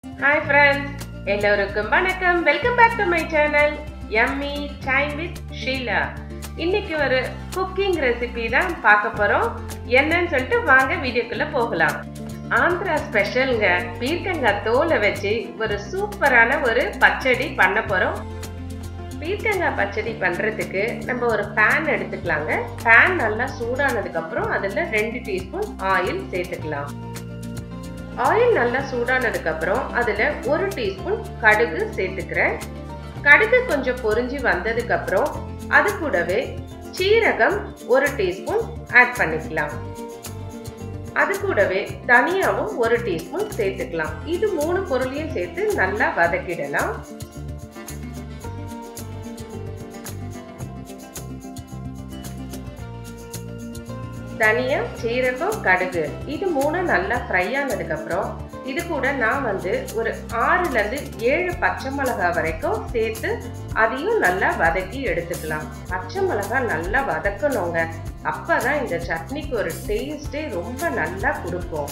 hi friends எல்லோருக்கும் வணக்கம் welcome back to my channel Emmy time with Sheela இன்னைக்கு ஒரு குக்கிங் ரெசிபி தான் பார்க்க போறோம் என்னன்னு சொல்லிட்டு வாங்க வீடியோக்குள்ள போகலாம் ஆந்திரா ஸ்பெஷலுங்க பீர்க்கங்காய் தோலை வச்சு ஒரு சூப்பரான ஒரு பச்சடி பண்ண போறோம் பீர்க்கங்காய் பச்சடி பண்ணுறதுக்கு நம்ம ஒரு பேன் எடுத்துக்கலாங்க பேன் நல்லா சூடானதுக்கு அப்புறம் அதில் ரெண்டு டீஸ்பூன் ஆயில் சேர்த்துக்கலாம் ஆயில் நல்லா சூடானதுக்கு அப்புறம் அதில் ஒரு டீஸ்பூன் கடுகு சேர்த்துக்கிறேன் கடுகு கொஞ்சம் பொரிஞ்சு வந்ததுக்கு அப்புறம் அது கூடவே சீரகம் ஒரு டீஸ்பூன் ஆட் பண்ணிக்கலாம் அது கூடவே தனியாவும் ஒரு டீஸ்பூன் சேர்த்துக்கலாம் இது மூணு பொருளையும் சேர்த்து நல்லா வதக்கிடலாம் தனியா சீரகம் கடுகு இது மூணு நல்லா ஃப்ரை ஆனதுக்கப்புறம் இது கூட நான் வந்து ஒரு ஆறுலேருந்து ஏழு பச்சை மிளகா வரைக்கும் சேர்த்து அதையும் நல்லா வதக்கி எடுத்துக்கலாம் பச்சை மிளகா நல்லா வதக்கணுங்க அப்போ தான் இந்த சட்னிக்கு ஒரு டேஸ்ட்டே ரொம்ப நல்லா கொடுக்கும்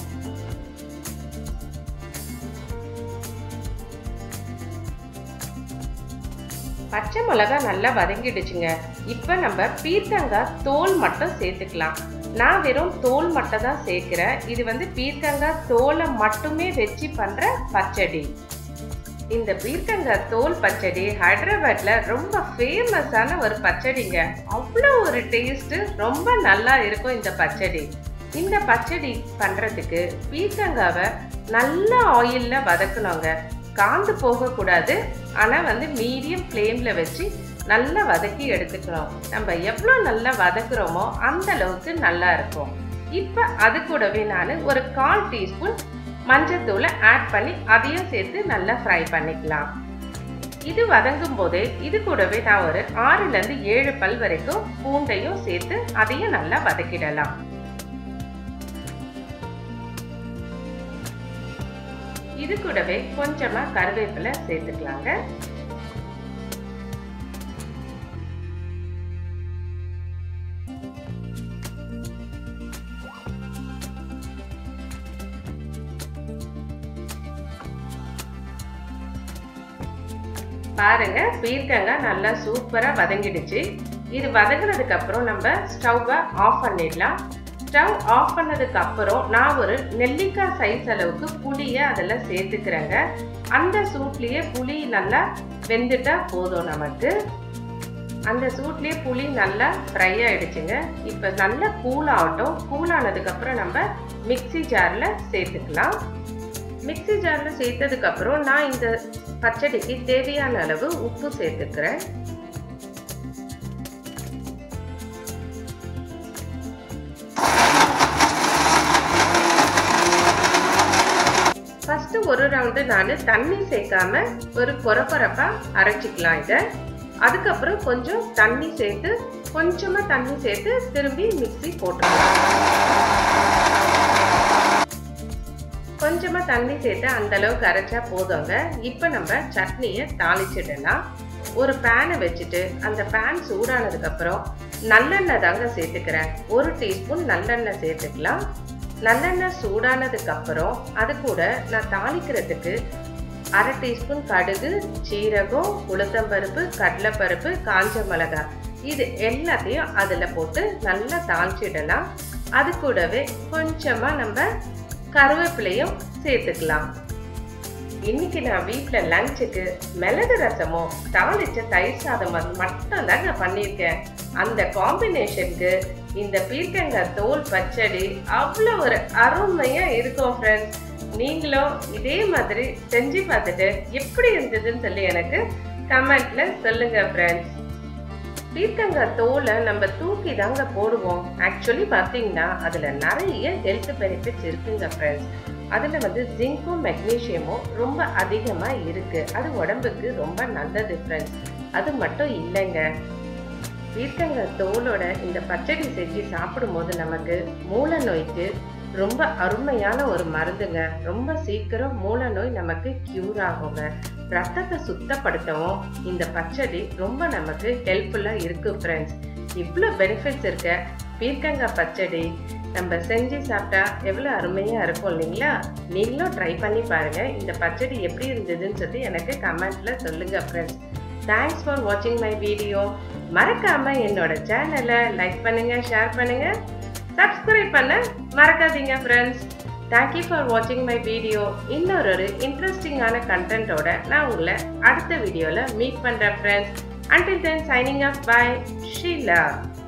பச்சை மிளகா நல்லா வதங்கிடுச்சுங்க இப்போ நம்ம பீர்க்கங்காய் தோல் மட்டும் சேர்த்துக்கலாம் நான் வெறும் தோல் மட்டும் தான் சேர்க்குறேன் இது வந்து பீர்க்கங்காய் தோலை மட்டுமே வச்சு பண்ணுற பச்சடி இந்த பீர்க்கங்காய் தோல் பச்சடி ஹைதராபாத்ல ரொம்ப ஃபேமஸான ஒரு பச்சடிங்க அவ்வளோ ஒரு டேஸ்ட்டு ரொம்ப நல்லா இருக்கும் இந்த பச்சடி இந்த பச்சடி பண்ணுறதுக்கு பீர்க்கங்காவை நல்ல ஆயிலில் வதக்கணுங்க காந்து போகக்கூடாது ஆனால் வந்து மீடியம் ஃப்ளேமில் வச்சு நல்லா வதக்கி எடுத்துக்கணும் நம்ம எவ்வளோ நல்லா வதக்குறோமோ அந்த அளவுக்கு நல்லா இருக்கும் இப்போ அது கூடவே நான் ஒரு கால் டீஸ்பூன் மஞ்சத்தூளை ஆட் பண்ணி அதையும் சேர்த்து நல்லா ஃப்ரை பண்ணிக்கலாம் இது வதங்கும் போதே இது கூடவே நான் ஒரு ஆறுலேருந்து ஏழு பல் வரைக்கும் பூண்டையும் சேர்த்து அதையும் நல்லா வதக்கிடலாம் இது கூடவே கொஞ்சமா கருவேப்பிலை சேர்த்துக்கலாங்க பாருங்க பீர்க்கங்காய் நல்லா சூப்பரா வதங்கிடுச்சு இது வதங்கினதுக்கு அப்புறம் நம்ம ஸ்டவ்வை ஆஃப் பண்ணிடலாம் ஸ்டவ் ஆஃப் பண்ணதுக்கு அப்புறம் நான் ஒரு நெல்லிக்காய் சைஸ் அளவுக்கு புளியை அதில் சேர்த்துக்கிறேங்க அந்த சூட்லேயே புளி நல்லா வெந்துட்டா போதும் நமக்கு அந்த சூட்லேயே புளி நல்லா ஃப்ரை ஆயிடுச்சுங்க இப்போ நல்லா கூல் ஆகட்டும் கூல் ஆனதுக்கப்புறம் நம்ம மிக்சி ஜாரில் சேர்த்துக்கலாம் மிக்சி ஜாரில் சேர்த்ததுக்கப்புறம் நான் இந்த பச்சடிக்கு தேவையான அளவு உப்பு சேர்த்துக்கிறேன் ஃபஸ்ட்டு ஒரு ரவுண்டு நான் தண்ணி சேர்க்காம ஒரு பொறப்பொறப்பாக அரைச்சிக்கலாம் இதை அதுக்கப்புறம் கொஞ்சம் தண்ணி சேர்த்து கொஞ்சமாக தண்ணி சேர்த்து திரும்பி மிக்சி போட்டுக்கலாம் கொஞ்சமாக தண்ணி சேர்த்து அந்த அளவுக்கு அரைச்சா போதுங்க இப்போ நம்ம சட்னியை தாளிச்சிடலாம் ஒரு பேனை வச்சுட்டு அந்த பேன் சூடானதுக்கப்புறம் நல்லெண்ணெய் தாங்க சேர்த்துக்கிறேன் ஒரு டீஸ்பூன் நல்லெண்ணெய் சேர்த்துக்கலாம் நல்லெண்ணெய் சூடானதுக்கு அப்புறம் அது கூட நான் தாளிக்கிறதுக்கு அரை டீஸ்பூன் கடுகு சீரகம் உளுத்தம்பருப்பு கடலைப்பருப்பு காஞ்ச மிளகாய் இது எல்லாத்தையும் அதில் போட்டு நல்லா தாளிச்சிடலாம் அது கூடவே கொஞ்சமாக நம்ம கருவேப்பிலையும் சேர்த்துக்கலாம் இன்னைக்கு நான் வீட்டில் லஞ்சுக்கு மிளகு ரசமும் தாளிச்ச தயிர் சாதம் மட்டும் தாங்க பண்ணியிருக்கேன் அந்த காம்பினேஷனுக்கு இந்த பீர்க்கங்காய் தோல் பச்சடி அவ்வளோ ஒரு அருமையாக இருக்கும் ஃப்ரெண்ட்ஸ் நீங்களும் இதே மாதிரி செஞ்சு பார்த்துட்டு எப்படி இருந்ததுன்னு சொல்லி எனக்கு கமெண்ட்ல சொல்லுங்க ஃப்ரெண்ட்ஸ் பீர்க்கங்காய் தோலை நம்ம தூக்கி தாங்க போடுவோம் ஆக்சுவலி பார்த்தீங்கன்னா அதில் நிறைய ஹெல்த் பெனிஃபிட்ஸ் இருக்குங்க ஃப்ரெண்ட்ஸ் அதில் வந்து ஜிங்க்கும் மெக்னீஷியமும் ரொம்ப அதிகமாக இருக்குது அது உடம்புக்கு ரொம்ப நல்லது ஃப்ரெண்ட்ஸ் அது மட்டும் இல்லைங்க பீர்க்கங்காய் தோலோட இந்த பச்சடி செஞ்சு சாப்பிடும்போது நமக்கு மூல நோய்க்கு ரொம்ப அருமையான ஒரு மருந்துங்க ரொம்ப சீக்கிரம் மூல நோய் நமக்கு க்யூர் ஆகுங்க ரத்தத்தை சுத்தப்படுத்தவும் இந்த பச்சடி ரொம்ப நமக்கு ஹெல்ப்ஃபுல்லாக இருக்கு ஃப்ரெண்ட்ஸ் இவ்வளோ பெனிஃபிட்ஸ் இருக்க பீர்க்கங்காய் பச்சடி நம்ம செஞ்சு சாப்பிட்டா எவ்வளோ அருமையாக இருக்கும் இல்லைங்களா நீங்களும் ட்ரை பண்ணி பாருங்கள் இந்த பச்சடி எப்படி இருந்ததுன்னு சொல்லி எனக்கு கமெண்ட்டில் சொல்லுங்கள் ஃப்ரெண்ட்ஸ் தேங்க்ஸ் ஃபார் வாட்சிங் மை வீடியோ மறக்காமல் என்னோட சேனலை லைக் பண்ணுங்கள் ஷேர் பண்ணுங்கள் சப்ஸ்கிரைப் பண்ண மறக்காதீங்க ஃப்ரெண்ட்ஸ் தேங்க்யூ ஃபார் வாட்சிங் மை வீடியோ இன்னொரு ஒரு இன்ட்ரெஸ்டிங்கான கண்டென்ட்டோட நான் உங்களை அடுத்த வீடியோவில் மீட் பண்ணுறேன் friends until then signing off bye Sheila